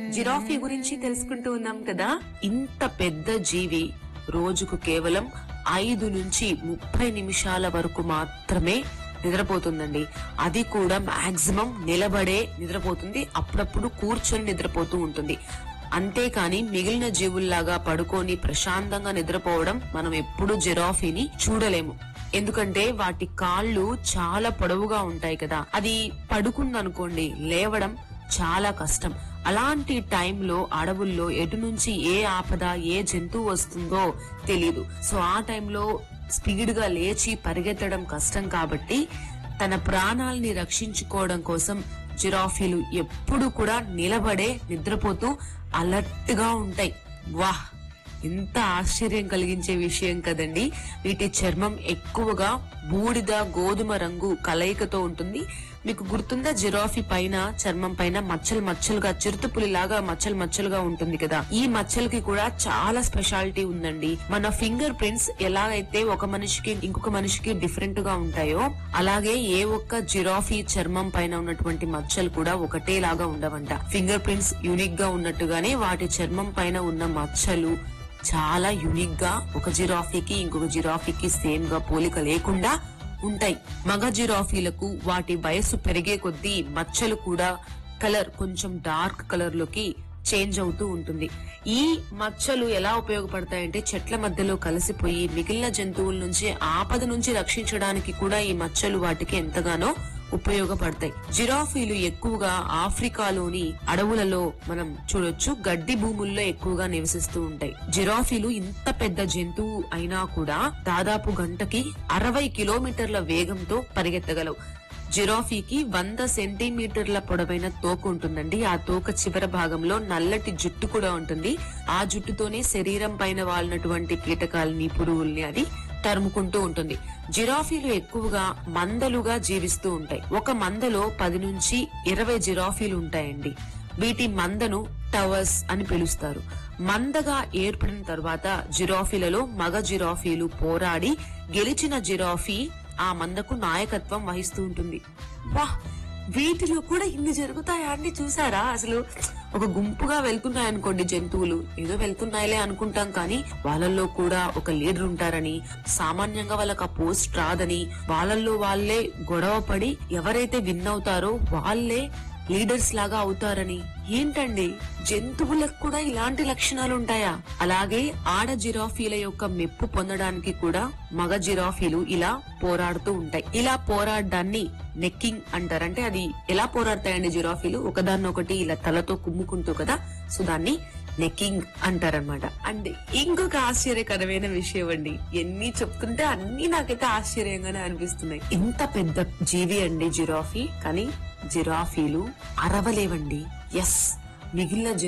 giraffe గురించి తెలుసుకుంటూ ఉన్నాం కదా ఇంత పెద్ద జీవి రోజుకు కేవలం ఐదు నుంచి ముప్పై నిమిషాల వరకు మాత్రమే నిద్రపోతుందండి అది కూడా మాక్సిమం నిలబడే నిద్రపోతుంది అప్పుడప్పుడు కూర్చొని నిద్రపోతూ ఉంటుంది అంతేకాని మిగిలిన జీవుల్లాగా పడుకొని ప్రశాంతంగా నిద్రపోవడం మనం ఎప్పుడు జిరాఫీని చూడలేము ఎందుకంటే వాటి కాళ్ళు చాలా పొడవుగా ఉంటాయి కదా అది పడుకుందనుకోండి లేవడం చాలా కష్టం అలాంటి టైంలో అడవుల్లో ఎటు నుంచి ఏ ఆపద ఏ జంతువు వస్తుందో తెలీదు సో ఆ టైంలో స్పీడ్ గా లేచి పరిగెత్తడం కష్టం కాబట్టి తన ప్రాణాల్ని రక్షించుకోవడం కోసం జిరాఫీలు ఎప్పుడు కూడా నిలబడే నిద్రపోతూ అలర్ట్ గా ఉంటాయి వాహ్ ఎంత ఆశ్చర్యం కలిగించే విషయం కదండి వీటి చర్మం ఎక్కువగా బూడిద గోధుమ రంగు కలయికతో ఉంటుంది మీకు గుర్తుందా జిరాఫీ పైన చర్మం పైన మచ్చలు మచ్చలుగా చిరుతపులిలాగా మచ్చలు మచ్చలుగా ఉంటుంది కదా ఈ మచ్చలకి కూడా చాలా స్పెషాలిటీ ఉందండి మన ఫింగర్ ప్రింట్స్ ఎలాగైతే ఒక మనిషికి ఇంకొక మనిషికి డిఫరెంట్ గా ఉంటాయో అలాగే ఏ ఒక్క జిరాఫీ చర్మం పైన ఉన్నటువంటి మచ్చలు కూడా ఒకటేలాగా ఉండవంట ఫింగర్ ప్రింట్స్ యూనిక్ గా ఉన్నట్టుగానే వాటి చర్మం పైన ఉన్న మచ్చలు చాలా యునిక్ గా ఒక జిరాఫీకి ఇంకొక జిరాఫీకి సేమ్ గా పోలిక లేకుండా ఉంటాయి మగ జిరాఫీలకు వాటి వయస్సు పెరిగే కొద్దీ మచ్చలు కూడా కలర్ కొంచెం డార్క్ కలర్ లోకి చేంజ్ అవుతూ ఉంటుంది ఈ మచ్చలు ఎలా ఉపయోగపడతాయంటే చెట్ల మధ్యలో కలిసిపోయి మిగిలిన జంతువుల నుంచి ఆపద నుంచి రక్షించడానికి కూడా ఈ మచ్చలు వాటికి ఎంతగానో ఉపయోగపడతాయి జిరాఫీలు ఎక్కువగా ఆఫ్రికాలోని అడవులలో మనం చూడొచ్చు గడ్డి భూముల్లో ఎక్కువగా నివసిస్తూ ఉంటాయి జిరాఫీలు ఇంత పెద్ద జంతువు అయినా కూడా దాదాపు గంటకి అరవై కిలోమీటర్ల వేగంతో పరిగెత్తగలవు జిరాఫీకి వంద సెంటీమీటర్ల పొడవైన తోక ఉంటుందండి ఆ తోక చివర భాగంలో నల్లటి జుట్టు కూడా ఉంటుంది ఆ జుట్టుతోనే శరీరం పైన వాలినటువంటి కీటకాలని పురుగుల్ని అది తరుముకుంటూ ఉంటుంది జిరాఫీలు ఎక్కువగా మందలుగా జీవిస్తూ ఉంటాయి ఒక మందలో పది నుంచి ఇరవై జిరాఫీలు ఉంటాయండి వీటి మందను టవర్స్ అని పిలుస్తారు మందగా ఏర్పడిన తర్వాత జిరాఫీలలో మగ జిరాఫీలు పోరాడి గెలిచిన జిరాఫీ ఆ మందకు నాయకత్వం వహిస్తూ ఉంటుంది వాహ్ వీటిలో కూడా ఇన్ని జరుగుతాయా అండి చూసారా అసలు ఒక గుంపుగా వెళ్తున్నాయి అనుకోండి జంతువులు ఏదో వెళ్తున్నాయిలే అనుకుంటాం కానీ వాళ్ళల్లో కూడా ఒక లీడర్ ఉంటారని సామాన్యంగా వాళ్ళకి ఆ పోస్ట్ రాదని వాళ్ళల్లో వాళ్ళే గొడవ పడి ఎవరైతే విన్ అవుతారో వాళ్ళే లీడర్స్ లాగా అవుతారని ఏంటండి జంతువులకు కూడా ఇలాంటి లక్షణాలు ఉంటాయా అలాగే ఆడ జిరాఫీల యొక్క మెప్పు పొందడానికి కూడా మగ జిరాఫీలు ఇలా పోరాడుతూ ఉంటాయి ఇలా పోరాడడాన్ని నెక్కింగ్ అంటారు అంటే అది ఎలా పోరాడతాయండి జిరాఫీలు ఒకదాన్నొకటి ఇలా తలతో కుమ్ముకుంటూ కదా సో దాన్ని నెక్కింగ్ అంటారనమాట అండ్ ఇంకొక ఆశ్చర్యకరమైన విషయం అండి ఎన్ని చెప్తుంటే అన్ని నాకైతే ఆశ్చర్యంగానే అనిపిస్తున్నాయి ఇంత పెద్ద జీవి అండి జిరాఫీ కానీ జిరాఫీలు అరవలేవండి ఎస్ మిగిలిన